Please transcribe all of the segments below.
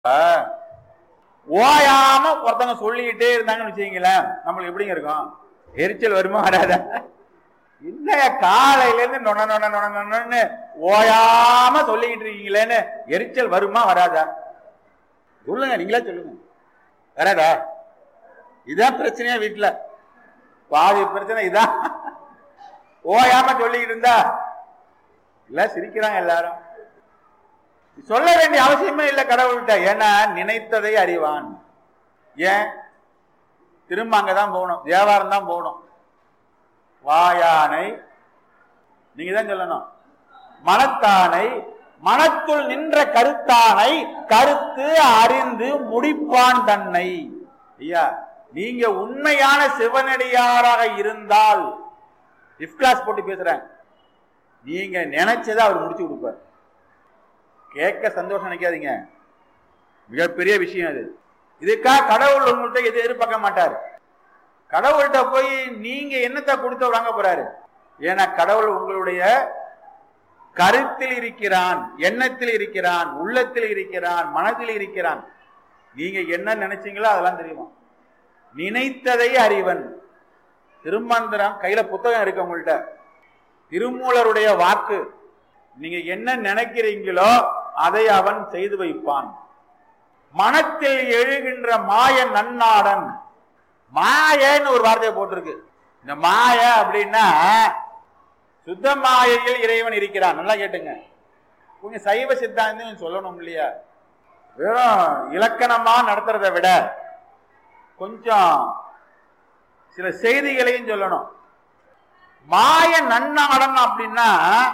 ஓயாம ஒருத்தவங்க சொல்லிக்கிட்டே இருந்தாங்கன்னு வச்சுக்கீங்களேன் நம்மளுக்கு எப்படிங்க இருக்கும் எரிச்சல் வருமா வராதா இல்லையா காலையில இருந்து நொன நொன நொன நொனன்னு ஓயாம சொல்லிக்கிட்டு இருக்கீங்களேன்னு எரிச்சல் வருமா வராதா சொல்லுங்க நீங்களே சொல்லுங்க வராதா இதான் பிரச்சனையா வீட்டுல பாதி பிரச்சனை இதான் ஓயாம சொல்லிக்கிட்டு இருந்தா இல்ல சிரிக்கிறாங்க எல்லாரும் சொல்ல வேண்டிய அவசியமே இல்லை கடவுள்கிட்ட ஏன்னா நினைத்ததை அறிவான் ஏன் திரும்ப அங்கதான் போகணும் தேவாரம் தான் போகணும் வாயானை நீங்க தான் சொல்லணும் மனத்தானை மனத்துள் நின்ற கருத்தானை கருத்து அறிந்து முடிப்பான் தன்னை ஐயா நீங்க உண்மையான சிவனடியாராக இருந்தால் இஃப் கிளாஸ் போட்டு பேசுறேன் நீங்க நினைச்சதை அவர் முடிச்சு கொடுப்பார் கேட்க சந்தோஷம் நினைக்காதீங்க மிகப்பெரிய விஷயம் அது இதுக்காக கடவுள் உங்கள்கிட்ட எது எதிர்பார்க்க மாட்டார் கடவுள்கிட்ட போய் நீங்க என்னத்தை கொடுத்து வாங்க போறாரு ஏன்னா கடவுள் உங்களுடைய கருத்தில் இருக்கிறான் எண்ணத்தில் இருக்கிறான் உள்ளத்தில் இருக்கிறான் மனதில் இருக்கிறான் நீங்க என்ன நினைச்சீங்களோ அதெல்லாம் தெரியுமா நினைத்ததை அறிவன் திருமந்திரம் கையில புத்தகம் இருக்கு உங்கள்கிட்ட திருமூலருடைய வாக்கு நீங்க என்ன நினைக்கிறீங்களோ அதை அவன் செய்து வைப்பான் மனத்தில் எழுகின்ற மாய நன்னாடன் மாயன்னு ஒரு வார்த்தையை போட்டிருக்கு இந்த மாய அப்படின்னா சுத்த மாயையில் இறைவன் இருக்கிறான் நல்லா கேட்டுங்க கொஞ்சம் சைவ சித்தாந்தம் சொல்லணும் இல்லையா வெறும் இலக்கணமா நடத்துறதை விட கொஞ்சம் சில செய்திகளையும் சொல்லணும் மாய நன்னாடன் அப்படின்னா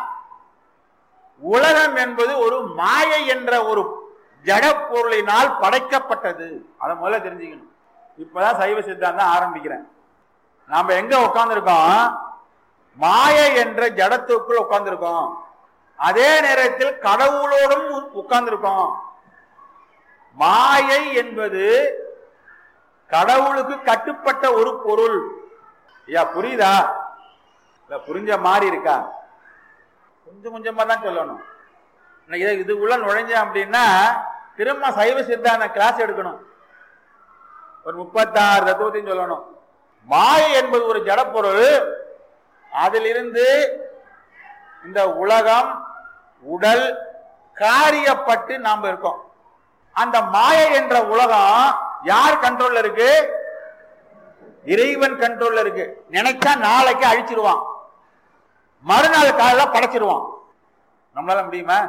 உலகம் என்பது ஒரு மாயை என்ற ஒரு ஜட பொருளினால் படைக்கப்பட்டது அதை முதல்ல தெரிஞ்சுக்கணும் இப்பதான் சைவ சித்தாந்தம் ஆரம்பிக்கிறேன் நாம எங்க உட்கார்ந்துருக்கோம் மாயை என்ற ஜடத்துக்குள் உட்கார்ந்துருக்கோம் அதே நேரத்தில் கடவுளோடும் உட்கார்ந்துருக்கோம் மாயை என்பது கடவுளுக்கு கட்டுப்பட்ட ஒரு பொருள் ஐயா புரியுதா இல்ல புரிஞ்ச மாதிரி இருக்கா கொஞ்சம் கொஞ்சமா தான் சொல்லணும் இது இதுக்குள்ள நுழைஞ்சேன் அப்படின்னா திரும்ப சைவ சித்தாந்த கிளாஸ் எடுக்கணும் ஒரு முப்பத்தாறு தத்துவத்தையும் சொல்லணும் மாயை என்பது ஒரு ஜடப்பொருள் அதிலிருந்து இந்த உலகம் உடல் காரியப்பட்டு நாம் இருக்கோம் அந்த மாயை என்ற உலகம் யார் கண்ட்ரோல்ல இருக்கு இறைவன் கண்ட்ரோல்ல இருக்கு நினைச்சா நாளைக்கு அழிச்சிருவான் மறுநாள் காலையில படைச்சிருவான் நம்மளால முடியுமா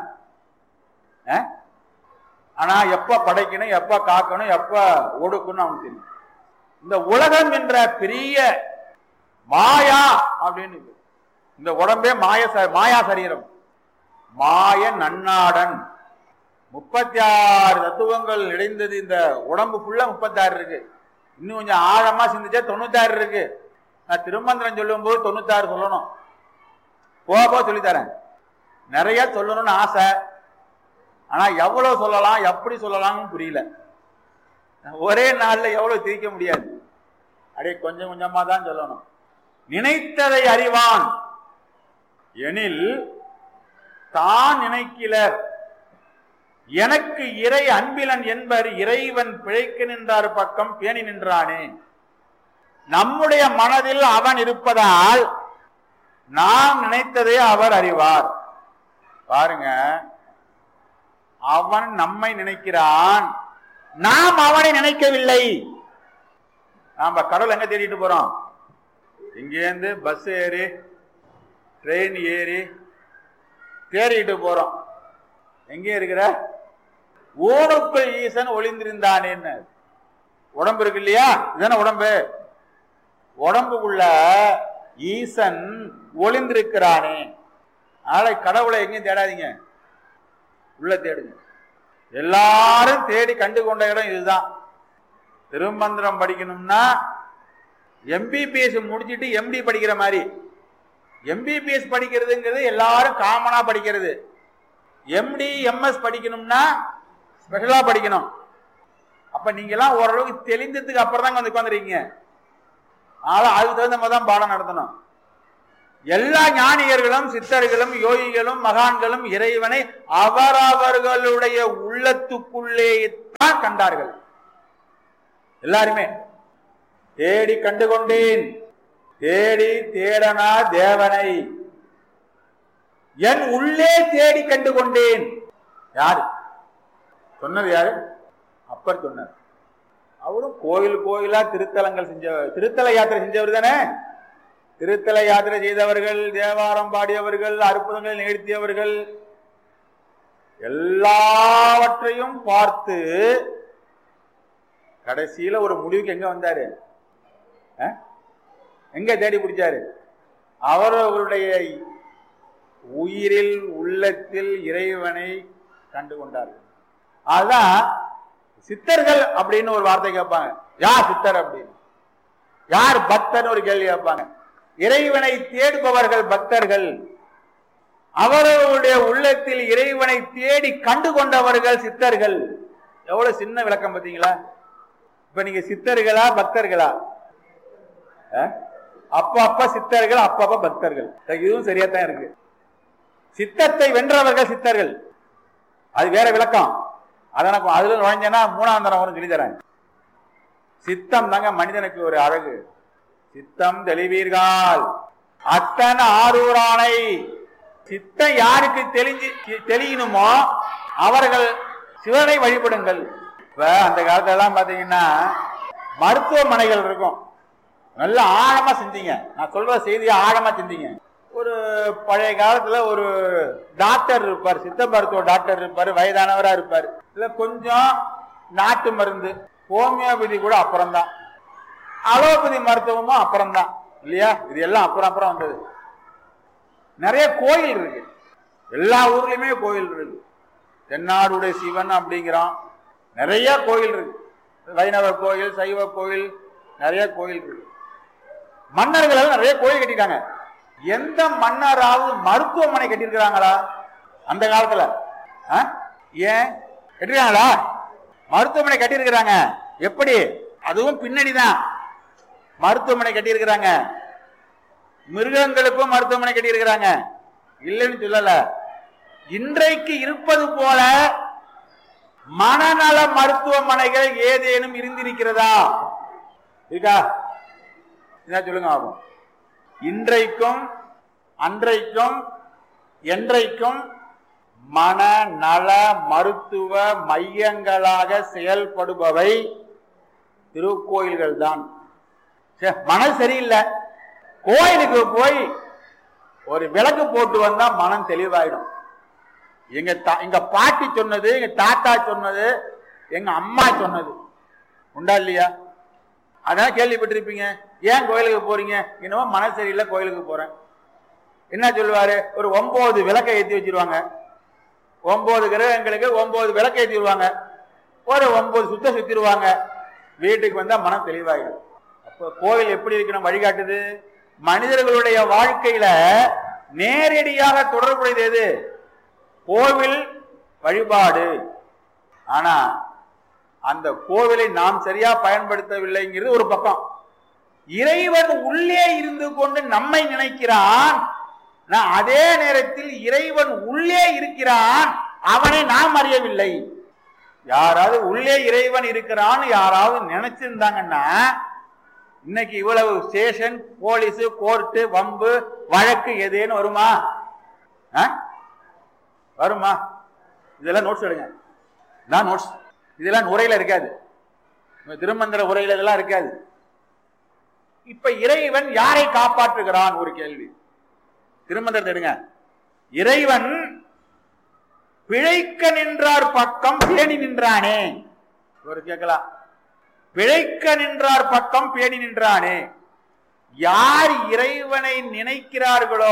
ஆனா எப்ப படைக்கணும் எப்ப காக்கணும் எப்ப ஒடுக்கணும் அவனுக்கு தெரியும் இந்த உலகம் என்ற பெரிய மாயா அப்படின்னு இந்த உடம்பே மாய மாயா சரீரம் மாய நன்னாடன் முப்பத்தி ஆறு தத்துவங்கள் இணைந்தது இந்த உடம்பு ஃபுல்லா முப்பத்தி ஆறு இருக்கு இன்னும் கொஞ்சம் ஆழமா சிந்திச்சா தொண்ணூத்தாறு இருக்கு நான் திருமந்திரம் சொல்லும் போது தொண்ணூத்தாறு சொல்லணும் போக போக சொல்லித்தரேன் நிறைய சொல்லணும்னு ஆசை ஆனா எவ்வளவு சொல்லலாம் எப்படி சொல்லலாம்னு புரியல ஒரே நாள்ல எவ்வளவு திரிக்க முடியாது அப்படியே கொஞ்சம் கொஞ்சமா தான் சொல்லணும் நினைத்ததை அறிவான் எனில் தான் நினைக்கிலர் எனக்கு இறை அன்பிலன் என்பர் இறைவன் பிழைக்க நின்றார் பக்கம் பேணி நின்றானே நம்முடைய மனதில் அவன் இருப்பதால் நாம் நினைத்ததை அவர் அறிவார் பாருங்க அவன் நம்மை நினைக்கிறான் நாம் அவனை நினைக்கவில்லை நாம கடவுள் எங்க தேடிட்டு போறோம் இங்கேருந்து பஸ் ஏறி ட்ரெயின் ஏறி தேடிட்டு போறோம் எங்கே இருக்கிற ஊனுக்குள் ஈசன் ஒளிந்திருந்தானேன்னு உடம்பு இருக்கு இல்லையா இதுதானே உடம்பு உடம்புக்குள்ள ஈசன் ஒளிந்திருக்கிறானே நாளை கடவுளை எங்கேயும் தேடாதீங்க உள்ள தேடுங்க எல்லாரும் தேடி கண்டு கொண்ட இடம் இதுதான் திருமந்திரம் படிக்கணும்னா எம்பிபிஎஸ் முடிச்சுட்டு எம்டி படிக்கிற மாதிரி எம்பிபிஎஸ் படிக்கிறதுங்கிறது எல்லாரும் காமனா படிக்கிறது எம்டி எம்எஸ் படிக்கணும்னா ஸ்பெஷலா படிக்கணும் அப்ப நீங்க எல்லாம் ஓரளவுக்கு தெளிந்ததுக்கு அப்புறம் தான் வந்து உட்காந்துருக்கீங்க ஆனா அதுக்கு தகுந்த மாதிரி தான் பாடம் நடத்தணும் எல்லா ஞானியர்களும் சித்தர்களும் யோகிகளும் மகான்களும் இறைவனை அவரவர்களுடைய உள்ளத்துக்குள்ளே தான் கண்டார்கள் எல்லாருமே தேடி கண்டு கொண்டேன் தேடி தேடனா தேவனை என் உள்ளே தேடி கண்டு கொண்டேன் யாரு சொன்னது யாரு அப்பர் சொன்னார் அவரும் கோயில் கோயிலா திருத்தலங்கள் செஞ்ச திருத்தல யாத்திரை செஞ்சவர் தானே திருத்தல யாத்திரை செய்தவர்கள் தேவாரம் பாடியவர்கள் அற்புதங்கள் நிகழ்த்தியவர்கள் எல்லாவற்றையும் பார்த்து கடைசியில ஒரு முடிவுக்கு எங்க வந்தாரு அஹ்? எங்க தேடி பிடிச்சாரு அவரவருடைய உயிரில் உள்ளத்தில் இறைவனை கண்டு கொண்டார்கள் அதுதான் சித்தர்கள் அப்படின்னு ஒரு வார்த்தை கேட்பாங்க யார் சித்தர் அப்படின்னு யார் பக்தர் ஒரு கேள்வி கேட்பாங்க இறைவனை தேடுபவர்கள் பக்தர்கள் அவரவருடைய உள்ளத்தில் இறைவனை தேடி கண்டு கொண்டவர்கள் சித்தர்கள் எவ்வளவு சின்ன விளக்கம் பார்த்தீங்களா இப்ப நீங்க சித்தர்களா பக்தர்களா அஹ்? அப்ப அப்ப சித்தர்கள் அப்ப அப்ப பக்தர்கள் இதுவும் சரியா தான் இருக்கு சித்தத்தை வென்றவர்கள் சித்தர்கள் அது வேற விளக்கம் அதை நான் அதுல நுழைஞ்சேன்னா மூணாம் தரம் வரும் சொல்லி தரேன் சித்தம் தாங்க மனிதனுக்கு ஒரு அழகு சித்தம் தெளிவீர்கள் அத்தன் ஆரூரானை சித்தம் யாருக்கு தெளிஞ்சு தெளியணுமோ அவர்கள் சிவனை வழிபடுங்கள் இப்ப அந்த காலத்துல எல்லாம் பாத்தீங்கன்னா மருத்துவமனைகள் இருக்கும் நல்ல ஆழமா செஞ்சீங்க நான் சொல்ற செய்தியை ஆழமா செஞ்சீங்க ஒரு பழைய காலத்துல ஒரு டாக்டர் இருப்பார் சித்த மருத்துவ டாக்டர் இருப்பார் வயதானவரா இருப்பார் இல்ல கொஞ்சம் நாட்டு மருந்து ஹோமியோபதி கூட அப்புறம்தான் அலோபதி மருத்துவமும் அப்புறம்தான் இல்லையா இது எல்லாம் அப்புறம் அப்புறம் வந்தது நிறைய கோயில் இருக்கு எல்லா ஊர்லயுமே கோயில் இருக்கு தென்னாடுடைய சிவன் அப்படிங்கிறான் நிறைய கோயில் இருக்கு வைணவ கோயில் சைவ கோயில் நிறைய கோயில் இருக்கு மன்னர்கள் எல்லாம் நிறைய கோயில் கட்டிட்டாங்க எந்த மன்னராவது மருத்துவமனை கட்டியிருக்கிறாங்களா அந்த காலத்துல ஆ? ஏன் கட்டிருக்காங்களா மருத்துவமனை கட்டியிருக்கிறாங்க எப்படி அதுவும் பின்னணிதான் மருத்துவமனை கட்டியிருக்கிறாங்க மிருகங்களுக்கும் மருத்துவமனை கட்டியிருக்கிறாங்க இல்லைன்னு சொல்லல இன்றைக்கு இருப்பது போல மனநல மருத்துவமனைகள் ஏதேனும் இருந்திருக்கிறதா இருக்கா என்ன சொல்லுங்க ஆகும் இன்றைக்கும் அன்றைக்கும் என்றைக்கும் மனநல மருத்துவ மையங்களாக செயல்படுபவை திருக்கோயில்கள் தான் மனம் சரியில்லை கோயிலுக்கு போய் ஒரு விளக்கு போட்டு வந்தா மனம் தெளிவாயிடும் எங்க தா- எங்க பாட்டி சொன்னது எங்க தாத்தா சொன்னது எங்க அம்மா சொன்னது உண்டா இல்லையா அதான் கேள்விப்பட்டிருப்பீங்க ஏன் கோயிலுக்கு போறீங்க என்னவோ மனசு சரியில்லை கோயிலுக்கு போறேன் என்ன சொல்லுவாரு ஒரு ஒன்பது விளக்கை ஏற்றி வச்சிருவாங்க ஒன்பது கிரகங்களுக்கு ஒன்பது விளக்கை ஏற்றிடுவாங்க ஒரு ஒன்பது சுத்த சுத்திடுவாங்க வீட்டுக்கு வந்தா மனம் தெளிவாயிடும் அப்போ கோயில் எப்படி இருக்கணும் வழிகாட்டுது மனிதர்களுடைய வாழ்க்கையில நேரடியாக தொடர்புடையது எது கோவில் வழிபாடு ஆனா அந்த கோவிலை நாம் சரியா பயன்படுத்தவில்லைங்கிறது ஒரு பக்கம் இறைவன் உள்ளே இருந்து கொண்டு நம்மை நினைக்கிறான் நான் அதே நேரத்தில் இறைவன் உள்ளே இருக்கிறான் அவனை நாம் அறியவில்லை யாராவது உள்ளே இறைவன் இருக்கிறான்னு யாராவது நினைச்சிருந்தாங்கன்னா இன்னைக்கு இவ்வளவு ஸ்டேஷன் போலீஸ் கோர்ட்டு வம்பு வழக்கு எதேன்னு வருமா ஆ? வருமா இதெல்லாம் நோட்ஸ் எடுங்க நான் நோட்ஸ் இதெல்லாம் உரையில இருக்காது இந்த திருமந்திர உரையில இதெல்லாம் இருக்காது இப்ப இறைவன் யாரை காப்பாற்றுகிறான் ஒரு கேள்வி திருமந்திரத்தை எடுங்க இறைவன் பிழைக்க நின்றார் பக்கம் பேணி நின்றானே ஒரு கேட்கலாம் பிழைக்க நின்றார் பக்கம் பேணி நின்றானே யார் இறைவனை நினைக்கிறார்களோ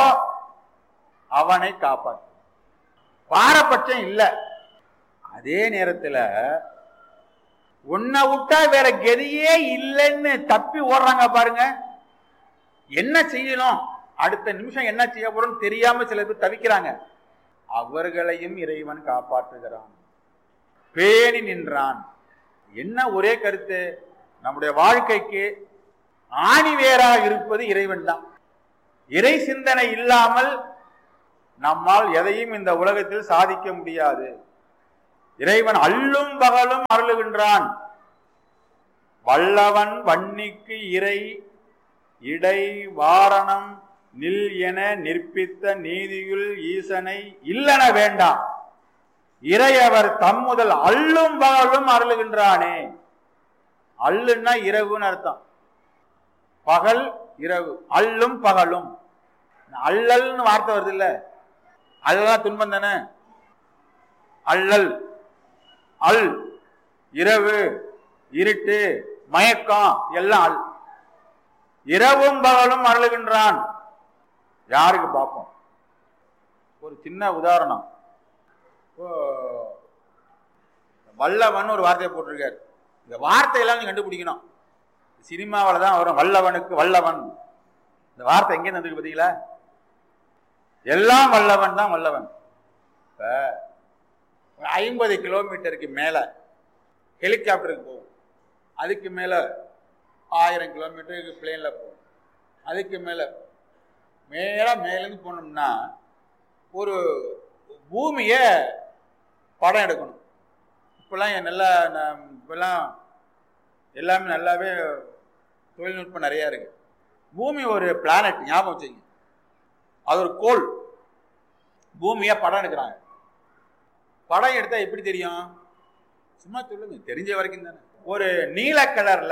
அவனை காப்பாற்று பாரபட்சம் இல்ல அதே நேரத்துல உன்னை விட்டா வேற கதியே இல்லைன்னு தப்பி ஓடுறாங்க பாருங்க என்ன செய்யணும் அடுத்த நிமிஷம் என்ன செய்ய போறோம் தெரியாம சில பேர் தவிக்கிறாங்க அவர்களையும் இறைவன் காப்பாற்றுகிறான் பேணி நின்றான் என்ன ஒரே கருத்து நம்முடைய வாழ்க்கைக்கு ஆணிவேராக இருப்பது இறைவன் தான் இறை சிந்தனை இல்லாமல் நம்மால் எதையும் இந்த உலகத்தில் சாதிக்க முடியாது இறைவன் அல்லும் பகலும் அருளுகின்றான் வல்லவன் வன்னிக்கு இறை இடை வாரணம் நில் என நிற்பித்த நீதியுள் ஈசனை இல்லன வேண்டாம் இறையவர் தம்முதல் அல்லும் பகலும் அருளுகின்றானே அள்ளுன்னா இரவுன்னு அர்த்தம் பகல் இரவு அல்லும் பகலும் அள்ளல்னு வார்த்தை வருது இல்ல அதுதான் துன்பம் தானே அள்ளல் அல் இரவு இருட்டு மயக்கம் எல்லாம் அல் இரவும் பகலும் அருளுகின்றான் யாருக்கு பார்ப்போம் ஒரு சின்ன உதாரணம் இப்போ வல்லவன் ஒரு வார்த்தையை போட்டிருக்காரு இந்த வார்த்தையெல்லாம் நீங்க கண்டுபிடிக்கணும் சினிமாவில் தான் வரும் வல்லவனுக்கு வல்லவன் இந்த வார்த்தை எங்கேருந்து வந்துருக்கு பார்த்தீங்களா எல்லாம் வல்லவன் தான் வல்லவன் இப்போ ஐம்பது கிலோமீட்டருக்கு மேலே ஹெலிகாப்டருக்கு போகும் அதுக்கு மேலே ஆயிரம் கிலோமீட்டருக்கு பிளேனில் போகும் அதுக்கு மேலே மேலாக மேலேருந்து போனோம்னா ஒரு பூமியை படம் எடுக்கணும் இப்போல்லாம் என் நல்லா நான் இப்போல்லாம் எல்லாமே நல்லாவே தொழில்நுட்பம் நிறையா இருக்கு பூமி ஒரு பிளானட் ஞாபகம் வச்சுங்க அது ஒரு கோள் பூமியை படம் எடுக்கிறாங்க படம் எடுத்தா எப்படி தெரியும் சும்மா சொல்லுங்க தெரிஞ்ச வரைக்கும் தானே ஒரு நீல கலர்ல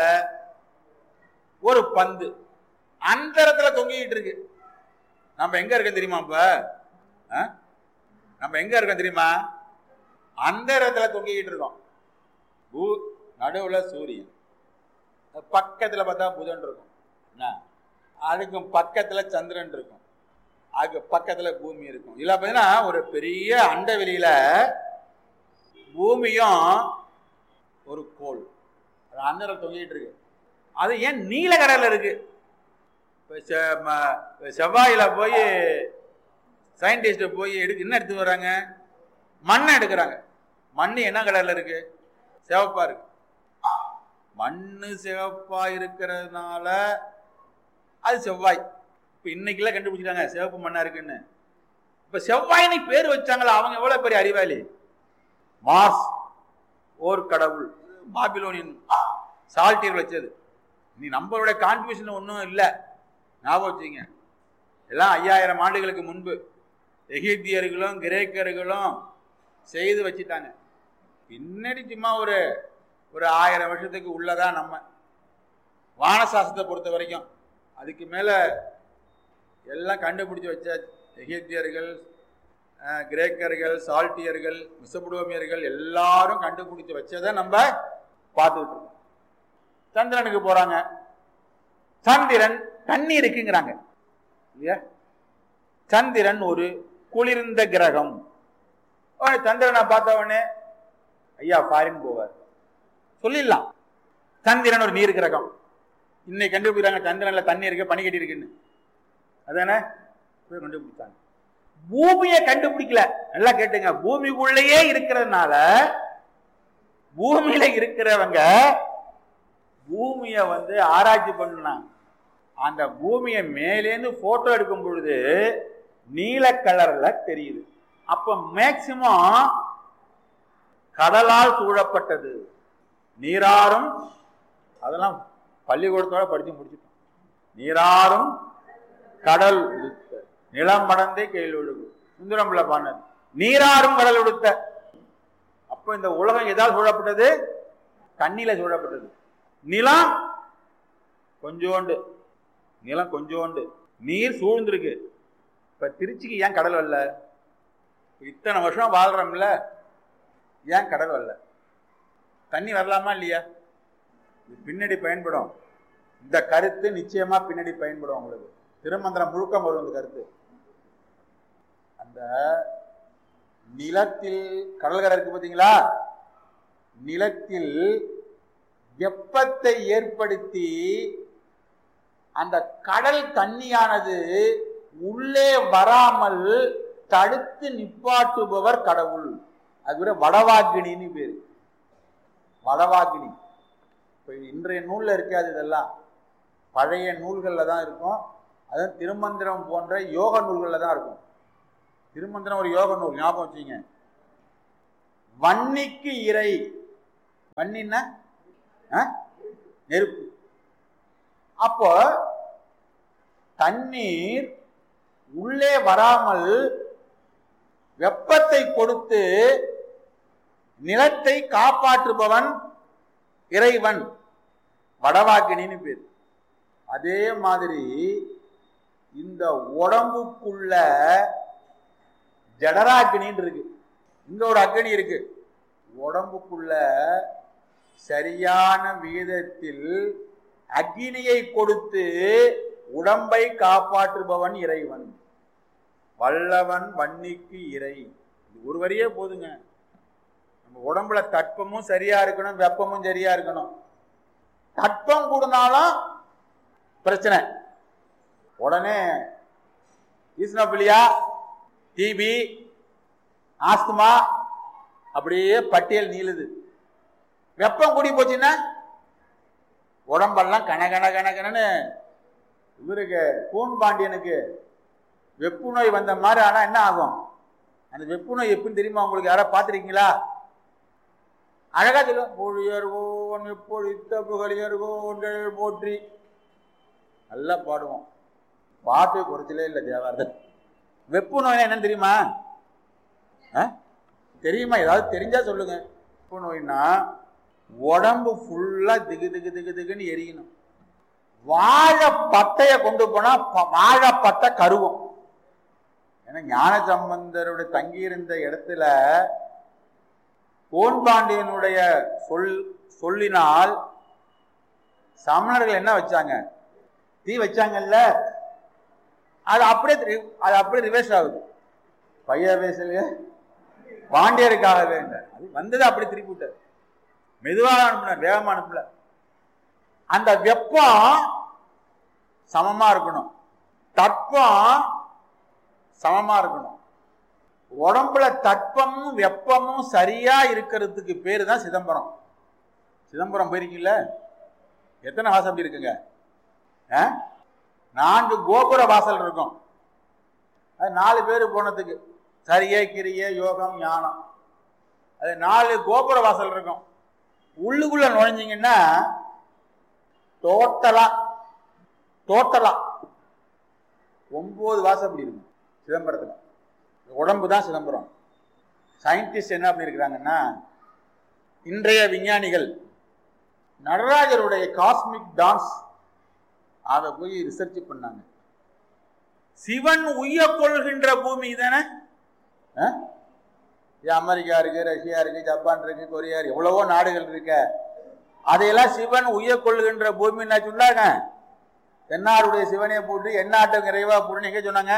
ஒரு பந்து அந்த இடத்துல தொங்கிக்கிட்டு இருக்கு நம்ம எங்க இருக்கோம் தெரியுமா இப்ப ஆ? நம்ம எங்க இருக்கோம் தெரியுமா அந்த இடத்துல தொங்கிக்கிட்டு இருக்கோம் பூ நடுவுல சூரியன் பக்கத்துல பார்த்தா புதன் இருக்கும் என்ன? அதுக்கும் பக்கத்துல சந்திரன் இருக்கும் அதுக்கு பக்கத்துல பூமி இருக்கும் இதுல பார்த்தீங்கன்னா ஒரு பெரிய அண்டவெளியில பூமியும் ஒரு கோள் அது அந்த இடத்துல தொங்கிட்டு இருக்கு அது ஏன் நீல கடல்ல இருக்கு இப்போ செ- ம- செவ்வாயில போய் சயின்டிஸ்ட் போய் எடுக்க என்ன எடுத்து வராங்க மண்ணை எடுக்கிறாங்க மண் என்ன கலர்ல இருக்கு சிவப்பா இருக்கு மண்ணு சிவப்பா இருக்கிறதுனால அது செவ்வாய் இப்போ இன்னைக்கெல்லாம் கண்டுபிடிச்சிட்டாங்க சிவப்பு மண்ணா இருக்குன்னு இப்போ செவ்வாயினை பேர் வச்சாங்களா அவங்க எவ்வளவு பெரிய அறிவாளி மாஸ் ஓர் கடவுள் பாபிலோனியன் சால்ட்டியர் வச்சது நீ நம்மளுடைய கான்ட்ரிபியூஷன் ஒன்றும் இல்லை ஞாபகம் வச்சுங்க எல்லாம் ஐயாயிரம் ஆண்டுகளுக்கு முன்பு எகிப்தியர்களும் கிரேக்கர்களும் செய்து வச்சிட்டாங்க பின்னாடி சும்மா ஒரு ஒரு ஆயிரம் வருஷத்துக்கு உள்ளதான் நம்ம வானசாஸ்திரத்தை பொறுத்த வரைக்கும் அதுக்கு மேலே எல்லாம் கண்டுபிடிச்சு வச்சாச்சு எகிப்தியர்கள் அஹ், கிரேக்கர்கள் சால்ட்டியர்கள் மிசபுடோமியர்கள் எல்லாரும் கண்டுபிடிச்சு வச்சதை நம்ம பார்த்துக்கிட்டு இருக்கோம் சந்திரனுக்கு போறாங்க சந்திரன் தண்ணி இருக்குங்கிறாங்க இல்லையா சந்திரன் ஒரு குளிர்ந்த கிரகம் உடனே சந்திரனை பார்த்த உடனே ஐயா ஃபாரின் போவார் சொல்லிடலாம் சந்திரன் ஒரு நீர் கிரகம் இன்னைக்கு கண்டுபிடிக்கிறாங்க சந்திரன்ல தண்ணி இருக்கு பனி கட்டி இருக்குன்னு அதானே போய் கண்டுபிடிச்சாங்க பூமியை கண்டுபிடிக்கல நல்லா கேட்டுங்க பூமிக்குள்ளேயே இருக்கிறதுனால பூமியில இருக்கிறவங்க பூமியை வந்து ஆராய்ச்சி பண்ணாங்க அந்த பூமியை மேலேந்து போட்டோ எடுக்கும் பொழுது நீல கலர்ல தெரியுது அப்ப மேக்சிமம் கடலால் சூழப்பட்டது நீராறும் அதெல்லாம் பள்ளிக்கூடத்தோட படிச்சு முடிச்சுட்டோம் நீராறும் கடல் உடுத்த நிலம் மடந்தே கையில் ஒழுகு சுந்தரம்பிள்ள பாண்டது நீராறும் கடல் உடுத்த அப்ப இந்த உலகம் எதால் சூழப்பட்டது தண்ணியில சூழப்பட்டது நிலம் கொஞ்சோண்டு நிலம் கொஞ்சோண்டு நீர் சூழ்ந்திருக்கு இப்ப திருச்சிக்கு ஏன் கடல் வரல இத்தனை வருஷம் வாழ்றோம்ல ஏன் கடல் வரல தண்ணி வரலாமா இல்லையா இது பின்னாடி பயன்படும் இந்த கருத்து நிச்சயமா பின்னாடி பயன்படும் உங்களுக்கு திருமந்திரம் முழுக்கம் வரும் இந்த கருத்து அந்த நிலத்தில் கடல்கரை இருக்கு பார்த்தீங்களா நிலத்தில் வெப்பத்தை ஏற்படுத்தி அந்த கடல் தண்ணியானது உள்ளே வராமல் தடுத்து நிப்பாட்டுபவர் கடவுள் அது பேர் வடவாக்கினின்னு பேரு வடவாக்கினி இப்போ இன்றைய நூல்ல இருக்காது இதெல்லாம் பழைய நூல்களில் தான் இருக்கும் அதான் திருமந்திரம் போன்ற யோக நூல்களில் தான் இருக்கும் திருமந்திரம் ஒரு யோக நூல் ஞாபகம் வச்சுங்க வன்னிக்கு இறை வன்னின்னா ஆ? நெருப்பு அப்போ தண்ணீர் உள்ளே வராமல் வெப்பத்தை கொடுத்து நிலத்தை காப்பாற்றுபவன் இறைவன் வடவாக்கினின்னு பேர் அதே மாதிரி இந்த உடம்புக்குள்ள ஜடராக்கினின்னு இருக்கு இங்க ஒரு அக்னி இருக்கு உடம்புக்குள்ள சரியான விகிதத்தில் அக்னியை கொடுத்து உடம்பை காப்பாற்றுபவன் இறைவன் வல்லவன் வன்னிக்கு இறை இது ஒரு வரியே போதுங்க நம்ம உடம்புல தட்பமும் சரியா இருக்கணும் வெப்பமும் சரியா இருக்கணும் தட்பம் கூடுனாலும் பிரச்சனை உடனே ஈஸ்னோபிலியா டிபி ஆஸ்துமா அப்படியே பட்டியல் நீளுது வெப்பம் கூடி போச்சுன்னா உடம்பெல்லாம் கன கன கன கனன்னு இவருக்கு கூன் பாண்டியனுக்கு வெப்பு நோய் வந்த மாதிரி ஆனா என்ன ஆகும் அந்த வெப்பு நோய் எப்படின்னு தெரியுமா உங்களுக்கு யாரா பார்த்துருக்கீங்களா அழகா சொல்லும் பொழியர்கோன் எப்பொழித்த புகழியர்கோன்கள் போற்றி நல்லா பாடுவோம் பாட்டு குறைச்சலே இல்லை தேவாரதன் வெப்பு நோய்னா என்னன்னு தெரியுமா ஆ? தெரியுமா ஏதாவது தெரிஞ்சா சொல்லுங்க வெப்பு நோய்னா உடம்பு ஃபுல்லா திகு திகு திகு திகுன்னு எரியணும் வாழை பட்டைய கொண்டு போனா ப- வாழைப்பட்டை கருவும் ஏன்னா ஞான சம்பந்தருடைய தங்கியிருந்த இடத்துல கோன்பாண்டியனுடைய சொல் சொல்லினால் சமணர்கள் என்ன வச்சாங்க தீ வச்சாங்கல்ல அது அப்படியே ரி- அது அப்படியே ரிவர்ஸ் ஆகுது பைய பேசல பாண்டியருக்காக வேண்ட அது வந்தது அப்படி திருப்பி விட்டார் மெதுவாக அனுப்புன வேகமா அனுப்பல அந்த வெப்பம் சமமா இருக்கணும் தட்பம் சமமா இருக்கணும் உடம்புல தட்பமும் வெப்பமும் சரியா இருக்கிறதுக்கு பேரு தான் சிதம்பரம் சிதம்பரம் போயிருக்கீங்கள எத்தனை வாசல் அப்படி இருக்குங்க ஆ? நான்கு கோபுர வாசல் இருக்கும் அது நாலு பேர் போனதுக்கு சரியே கிரியே யோகம் ஞானம் அது நாலு கோபுர வாசல் இருக்கும் உள்ளுக்குள்ள நுழைஞ்சீங்கன்னா டோட்டலா டோட்டலா ஒன்பது வாசல் அப்படி இருக்கும் சிதம்பரத்தில் உடம்பு தான் சிதம்பரம் சயின்டிஸ்ட் என்ன பண்ணியிருக்கிறாங்கன்னா இன்றைய விஞ்ஞானிகள் நடராஜருடைய காஸ்மிக் டான்ஸ் அதை போய் ரிசர்ச் பண்ணாங்க சிவன் உய்ய கொள்கின்ற பூமி தானே ஆ? இது அமெரிக்கா இருக்கு ரஷ்யா இருக்கு ஜப்பான் இருக்கு கொரியா இருக்கு எவ்வளவோ நாடுகள் இருக்க அதையெல்லாம் சிவன் உய்ய கொள்கின்ற பூமி என்ன சொன்னாங்க தென்னாடுடைய சிவனையை போட்டு எந்நாட்டம் நிறைவா போட்டு எங்க சொன்னாங்க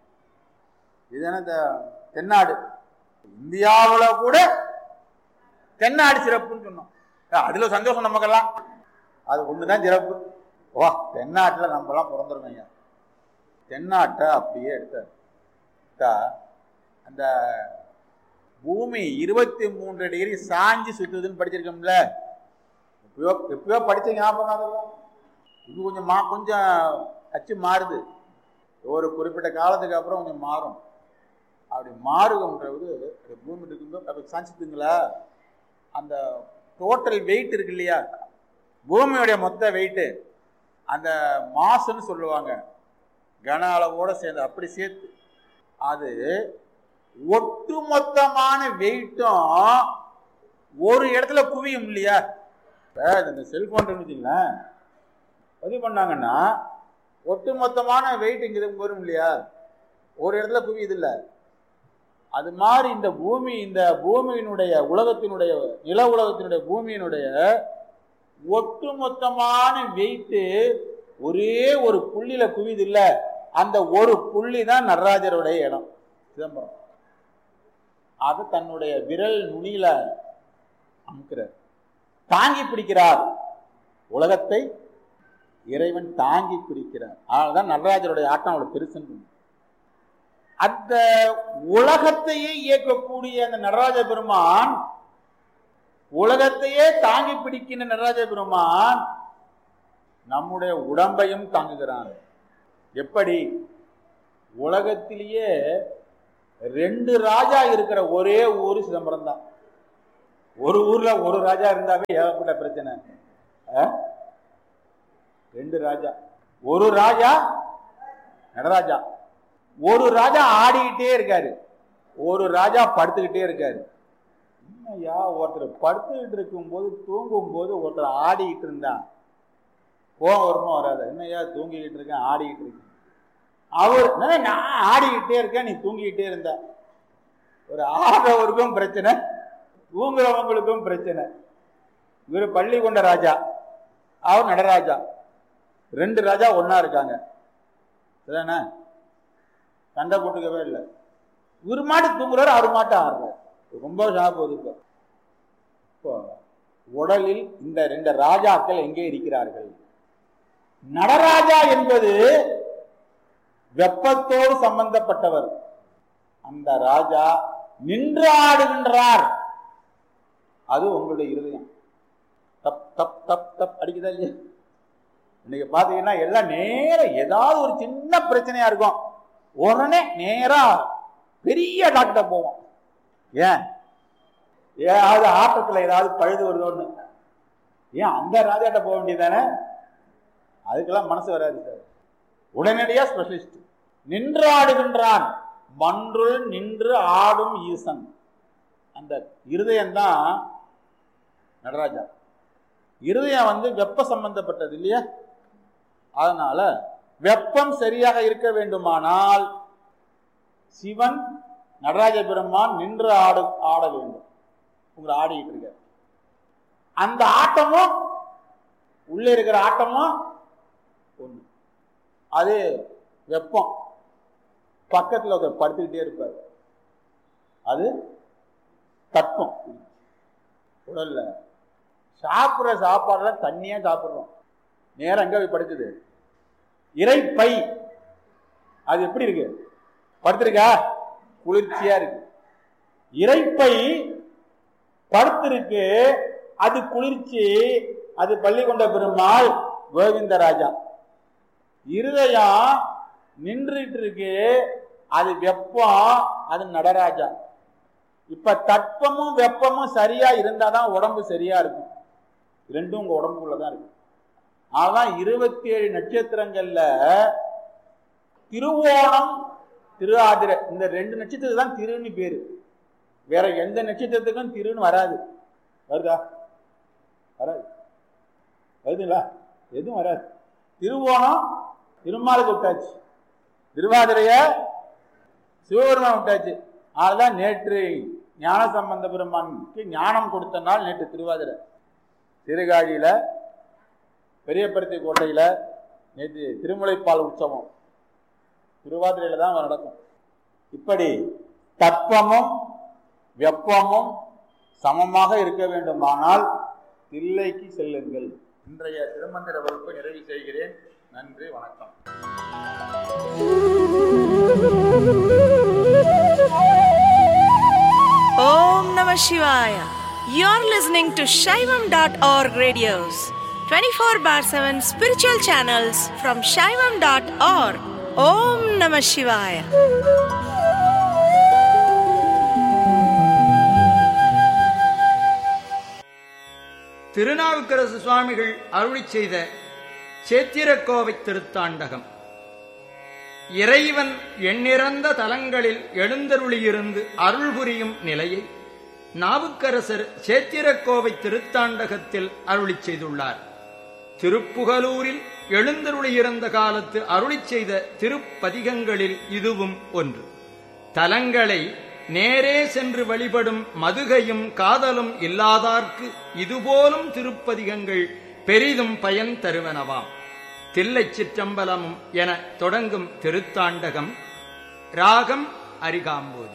இதுதானே இந்த தென்னாடு இந்தியாவுல கூட தென்னாடு சிறப்புன்னு சொன்னோம் அஹ் அதுல சந்தோஷம் நமக்கெல்லாம் அது ஒண்ணுதான் சிறப்பு வா தென்னாட்டுல நம்ம எல்லாம் பிறந்திருக்கோம் ஐயா தென்னாட்டை அப்படியே எடுத்தார் எடுத்தா அந்த பூமி இருபத்தி மூன்று டிகிரி சாஞ்சி சுத்துதுன்னு படிச்சிருக்கோம்ல எப்பயோ எப்பயோ படிச்ச ஞாபகம் அதெல்லாம் இது கொஞ்சம் மா கொஞ்சம் அச்சு மாறுது ஒரு குறிப்பிட்ட காலத்துக்கு அப்புறம் கொஞ்சம் மாறும் அப்படி மாறுகின்றது அப்படி பூமி இருக்கும்போது அப்படி சாஞ்சித்துங்களா அந்த டோட்டல் வெயிட் இருக்கு இல்லையா பூமியுடைய மொத்த வெயிட்டு அந்த மாசுன்னு சொல்லுவாங்க கன அளவோட சேர்ந்து அப்படி சேர்த்து அது ஒட்டுமொத்தமான வெயிட்டும் ஒரு இடத்துல குவியும் இல்லையா இப்ப இந்த செல்போன் வச்சுங்களேன் பதிவு பண்ணாங்கன்னா ஒட்டுமொத்தமான வெயிட் இங்க வரும் இல்லையா ஒரு இடத்துல குவியுது இல்ல அது மாதிரி இந்த பூமி இந்த பூமியினுடைய உலகத்தினுடைய நில உலகத்தினுடைய பூமியினுடைய ஒட்டுமொத்தமான வெயிட்டு ஒரே ஒரு புள்ளியில குவியுது இல்ல அந்த ஒரு புள்ளி தான் நடராஜருடைய இடம் சிதம்பரம் அது தன்னுடைய விரல் நுனியில அமுக்கிறார் தாங்கி பிடிக்கிறார் உலகத்தை இறைவன் தாங்கி பிடிக்கிறார் அதனாலதான் நடராஜருடைய ஆட்டம் அவ்வளவு பெருசுன்னு அந்த உலகத்தையே இயக்கக்கூடிய அந்த நடராஜ பெருமான் உலகத்தையே தாங்கி பிடிக்கின்ற நடராஜ பெருமான் நம்முடைய உடம்பையும் தாங்குகிறான் எப்படி உலகத்திலேயே ரெண்டு ராஜா இருக்கிற ஒரே ஊர் சிதம்பரம் தான் ஒரு ஊர்ல ஒரு ராஜா இருந்தாவே ஏகப்பட்ட பிரச்சனை ஆ? ரெண்டு ராஜா ஒரு ராஜா நடராஜா ஒரு ராஜா ஆடிக்கிட்டே இருக்காரு ஒரு ராஜா படுத்துக்கிட்டே இருக்காரு என்னய்யா ஒருத்தர் படுத்துக்கிட்டு இருக்கும்போது தூங்கும் போது ஒருத்தர் ஆடிக்கிட்டு இருந்தா கோவம் வருமா வராது என்னய்யா தூங்கிக்கிட்டு இருக்கேன் ஆடிக்கிட்டு இருக்கேன் அவர் "என்ன, நான் ஆடிக்கிட்டே இருக்கேன் நீ தூங்கிக்கிட்டே இருந்த ஒரு ஆடுறவருக்கும் பிரச்சனை தூங்குறவங்களுக்கும் பிரச்சனை இவர் பள்ளி கொண்ட ராஜா அவர் நடராஜா ரெண்டு ராஜா ஒண்ணா இருக்காங்க சரிதானே சண்டை போட்டுக்கவே இல்லை இவர் மாட்டு தூங்குறாரு அவர் மாட்டு ஆடுறாரு ரொம்ப சாப்பிடுது இப்போ இப்போ உடலில் இந்த ரெண்டு ராஜாக்கள் எங்கே இருக்கிறார்கள் நடராஜா என்பது வெப்பத்தோடு சம்பந்தப்பட்டவர் அந்த ராஜா நின்று ஆடுகின்றார் அது உங்களுடைய இருதயம் தப் தப் தப் தப் அடிக்குதா இல்லையா இன்னைக்கு பாத்தீங்கன்னா எல்லாம் நேர ஏதாவது ஒரு சின்ன பிரச்சனையா இருக்கும் உடனே நேரா பெரிய டாக்டர் போவோம் ஏன் ஏதாவது ஆட்டத்துல ஏதாவது பழுது வருதோன்னு ஏன் அந்த ராஜாட்ட போக வேண்டியதானே அதுக்கெல்லாம் மனசு வராது சார் உடனடியா ஸ்பெஷலிஸ்ட் நின்று ஆடுகின்றான் மன்றுள் நின்று ஆடும் ஈசன் அந்த இருதயம் தான் நடராஜா இருதயம் வந்து வெப்ப சம்பந்தப்பட்டது இல்லையா அதனால வெப்பம் சரியாக இருக்க வேண்டுமானால் சிவன் நடராஜ பெருமான் நின்று ஆடு ஆட வேண்டும் உங்களை ஆடிட்டு இருக்க அந்த ஆட்டமும் உள்ள இருக்கிற ஆட்டமும் ஒண்ணு அது வெப்பம் பக்கத்துல ஒருத்தர் படுத்துக்கிட்டே இருப்பார் அது தட்பம் உடல்ல சாப்பிட்ற சாப்பாடுலாம் தண்ணியா சாப்பிட்றோம் நேரம் எங்க போய் படுக்குது இறைப்பை அது எப்படி இருக்கு படுத்திருக்கா குளிர்ச்சியா இருக்கு இறைப்பை படுத்திருக்கு அது குளிர்ச்சி அது பள்ளிக்கொண்ட பெருமாள் கோவிந்தராஜா இருதயம் நின்றுட்டு இருக்கு அது வெப்பம் அது நடராஜா இப்ப தட்பமும் வெப்பமும் சரியா இருந்தாதான் உடம்பு சரியா இருக்கும் ரெண்டும் உங்க உடம்புக்குள்ளதான் இருக்கு அதான் இருபத்தி ஏழு நட்சத்திரங்கள்ல திருவோணம் திருஆதிரை இந்த ரெண்டு நட்சத்திரத்துக்கு தான் திருன்னு பேரு வேற எந்த நட்சத்திரத்துக்கும் திருன்னு வராது வருதா வராது வருதுங்களா எதுவும் வராது திருவோணம் திருமாலுக்கு விட்டாச்சு திருவாதிரைய சிவபெருமான் விட்டாச்சு அதுதான் நேற்று ஞான சம்பந்த பெருமானுக்கு ஞானம் கொடுத்த நாள் நேற்று திருவாதிரை திருகாழியில பெரியபருத்தி கோட்டையில நேற்று திருமுலைப்பால் உற்சவம் திருவாதிரையில தான் நடக்கும் இப்படி தட்பமும் வெப்பமும் சமமாக இருக்க வேண்டுமானால் தில்லைக்கு செல்லுங்கள் இன்றைய திருமந்திர வகுப்பை நிறைவு செய்கிறேன் நன்றி வணக்கம் Om Namah Shivaya. You're listening to Shaivam.org radios, 24 bar 7 spiritual channels from Shaivam.org. Om Namah Shivaya. Thirunavukkarasu சுவாமிகள் அருளிச் செய்த சேத்திரக்கோவை திருத்தாண்டகம் இறைவன் எண்ணிறந்த தலங்களில் எழுந்தருளியிருந்து அருள் புரியும் நிலையை நாவுக்கரசர் சேத்திரக்கோவை திருத்தாண்டகத்தில் அருளிச் செய்துள்ளார் திருப்புகலூரில் எழுந்தருளியிருந்த காலத்து அருளிச் செய்த திருப்பதிகங்களில் இதுவும் ஒன்று தலங்களை நேரே சென்று வழிபடும் மதுகையும் காதலும் இல்லாதார்க்கு இதுபோலும் திருப்பதிகங்கள் பெரிதும் பயன் தருவனவாம் தில்லைச் சிற்றம்பலமும் என தொடங்கும் திருத்தாண்டகம் ராகம் அரிகாம்போதி